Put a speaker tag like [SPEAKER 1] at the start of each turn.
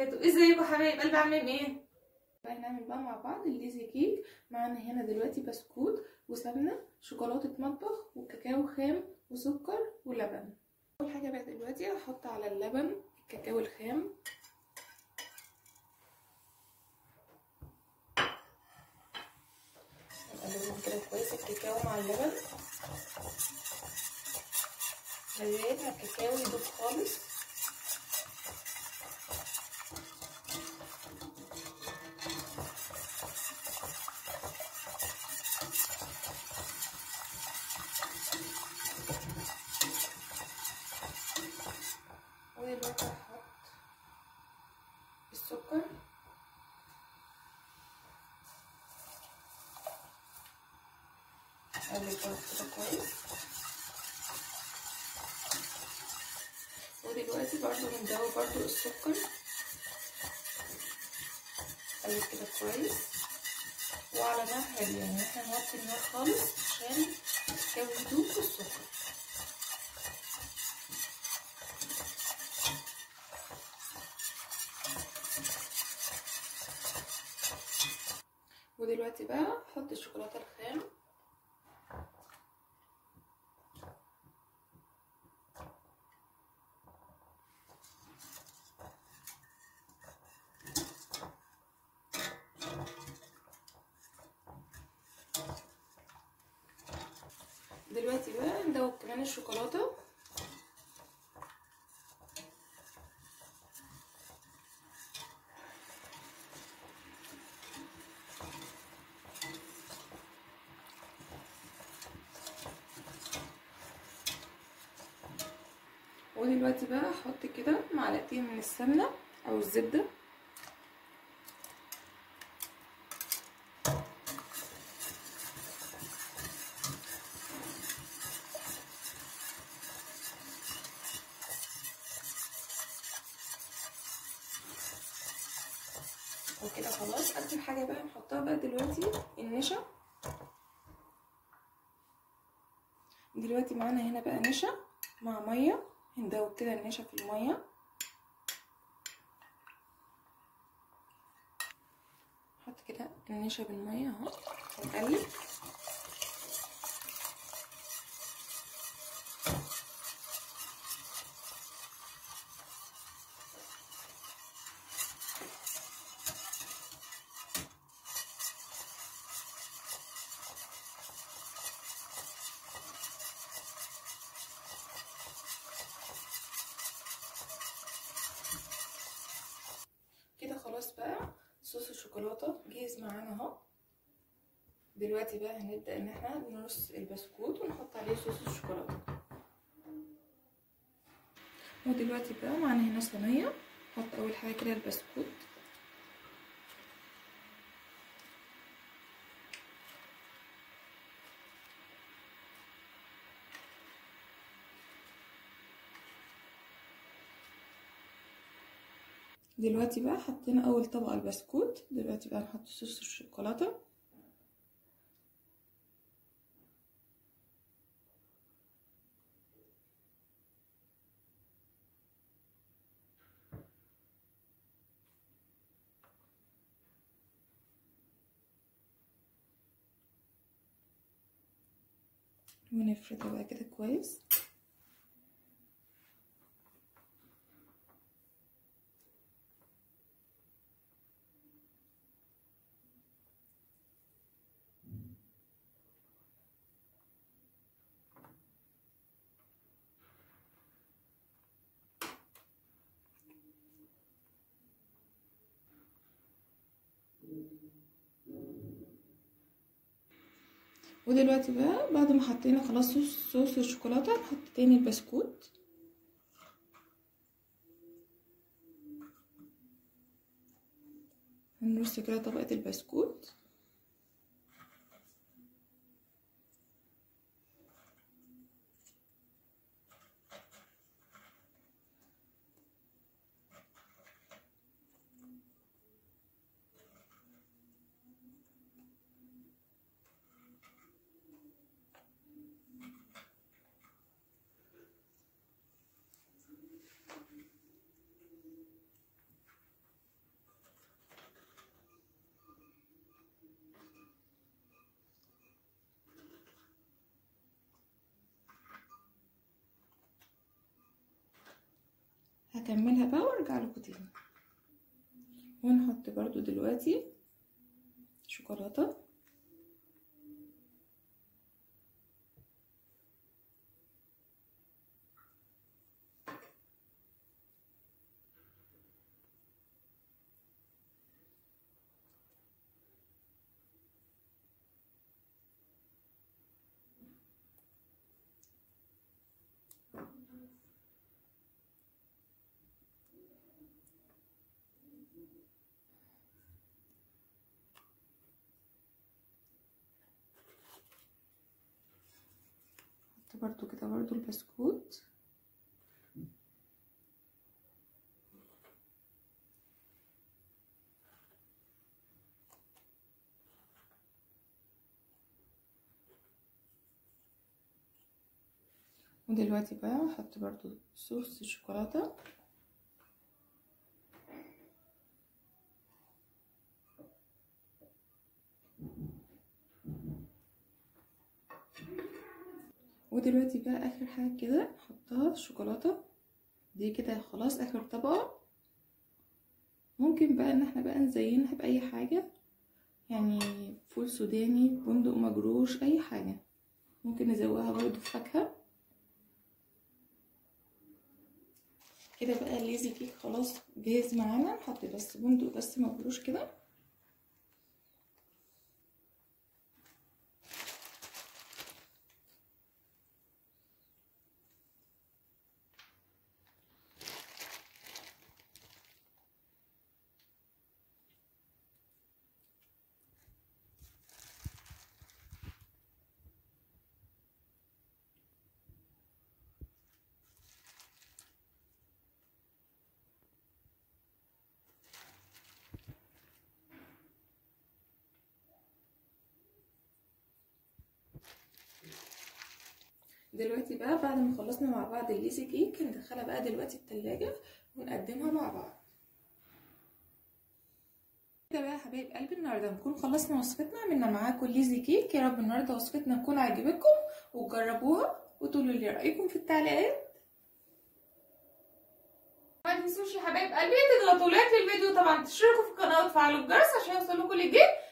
[SPEAKER 1] وبركاته ازيكم يا حبايب قلبي عاملين ايه هنعمل بقى مع بعض الليزي كيك معانا هنا دلوقتي بسكوت وسمنه شوكولاته مطبخ وكاكاو خام وسكر ولبن اول حاجه بقى دلوقتي هحط على اللبن الكاكاو الخام نقلبهم كده كويس الكاكاو مع اللبن لغايه ما الكاكاو يدوب خالص ودلوقتي هحط السكر اقلب كده كويس ودلوقتي برضو بندوب برضو السكر اقلب كده كويس وعلى نار هادية يعني احنا نوطي النار خالص عشان الكاو يدوب السكر ودلوقتي بقى احط الشوكولاته الخام دلوقتي بقى ندوب كمان الشوكولاته ودلوقتي بقى احط كده معلقتين من السمنه او الزبده وكده خلاص اخر حاجه بقى نحطها بقى دلوقتي النشا دلوقتي معانا هنا بقى نشا مع ميه هندوب كده النشا في الميه نحط كده النشا بالميه اهو ونقلب كده خلاص بقى صوص الشوكولاته جاهز معانا اهو دلوقتي بقى هنبدا ان احنا نرص البسكوت ونحط عليه صوص الشوكولاته ودلوقتي بقى معانا هنا صينيه نحط اول حاجه كده البسكوت دلوقتي بقى حطينا اول طبقه البسكوت دلوقتي بقى نحط صوص الشوكولاته ونفردها بقى كده كويس ودلوقتي بقى بعد ما حطينا خلاص صوص صوص الشوكولاته نحط تاني البسكوت هنرص كده طبقه البسكوت هكملها بقى وارجع لكم تاني ونحط برضو دلوقتي شوكولاته برضو كده برضو البسكوت ودلوقتي بقى هحط برضو صوص الشوكولاتة ودلوقتي بقى اخر حاجه كده نحطها الشوكولاته دي كده خلاص اخر طبقه ممكن بقى ان احنا بقى نزينها باي حاجه يعني فول سوداني بندق مجروش اي حاجه ممكن نزوقها برضو فاكهه كده بقى الليزي كيك خلاص جاهز معانا نحط بس بندق بس مجروش كده دلوقتي بقى بعد ما خلصنا مع بعض الليزي كيك هندخلها بقى دلوقتي التلاجة ونقدمها مع بعض كده بقى يا حبايب قلبي النهارده نكون خلصنا وصفتنا عملنا معاكم الليزي كيك يا رب النهارده وصفتنا تكون عجبتكم وتجربوها وتقولوا لي رايكم في التعليقات ما تنسوش يا حبايب قلبي تضغطوا لايك للفيديو طبعا تشتركوا في القناه وتفعلوا الجرس عشان يوصلكوا الجديد